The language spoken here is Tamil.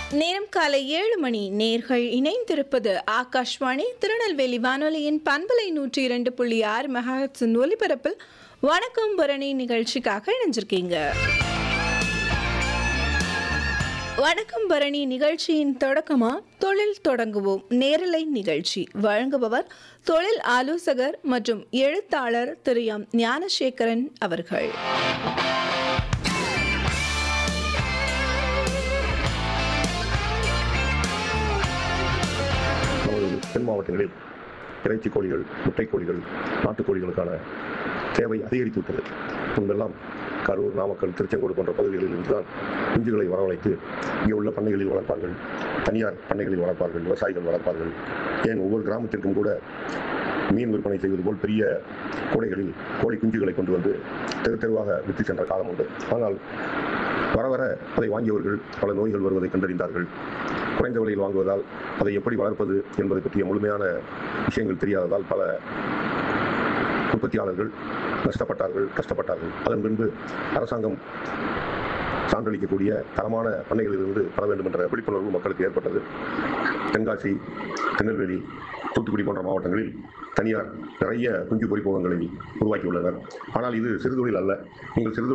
நேரம் காலை ஏழு மணி நேர்கள் இணைந்திருப்பது ஆகாஷ்வாணி திருநெல்வேலி வானொலியின் பண்பலை நூற்றி இரண்டு புள்ளி ஆறு மெகாஹட்ஸின் ஒலிபரப்பில் வணக்கம் பரணி நிகழ்ச்சிக்காக இணைஞ்சிருக்கீங்க வணக்கம் பரணி நிகழ்ச்சியின் தொடக்கமா தொழில் தொடங்குவோம் நேரலை நிகழ்ச்சி வழங்குபவர் தொழில் ஆலோசகர் மற்றும் எழுத்தாளர் திரு எம் ஞானசேகரன் அவர்கள் நமது தென் மாவட்டங்களில் இறைச்சி கோழிகள் முட்டை கோழிகள் நாட்டுக்கோழிகளுக்கான தேவை அதிகரித்து விட்டது முன்பெல்லாம் கரூர் நாமக்கல் திருச்செங்கோடு போன்ற பகுதிகளில் இருந்துதான் குஞ்சுகளை வரவழைத்து இங்கே உள்ள பண்ணைகளில் வளர்ப்பார்கள் தனியார் பண்ணைகளில் வளர்ப்பார்கள் விவசாயிகள் வளர்ப்பார்கள் ஏன் ஒவ்வொரு கிராமத்திற்கும் கூட மீன் விற்பனை செய்வது போல் பெரிய கூடைகளில் கோழி குஞ்சுகளை கொண்டு வந்து தெரு தெருவாக விற்று சென்ற காலம் உண்டு ஆனால் வர வர அதை வாங்கியவர்கள் பல நோய்கள் வருவதை கண்டறிந்தார்கள் குறைந்த விலையில் வாங்குவதால் அதை எப்படி வளர்ப்பது என்பதை பற்றிய முழுமையான விஷயங்கள் தெரியாததால் பல உற்பத்தியாளர்கள் நஷ்டப்பட்டார்கள் கஷ்டப்பட்டார்கள் அதன் பின்பு அரசாங்கம் சான்றளிக்கக்கூடிய தரமான பண்ணைகளிலிருந்து பெற வேண்டும் என்ற விழிப்புணர்வு மக்களுக்கு ஏற்பட்டது தென்காசி திருநெல்வேலி தூத்துக்குடி போன்ற மாவட்டங்களில் தனியார் நிறைய குஞ்சு பொறிப்பகங்களை உருவாக்கியுள்ளனர் ஆனால் இது சிறுதொழில் அல்ல நீங்கள் சிறுதொழில்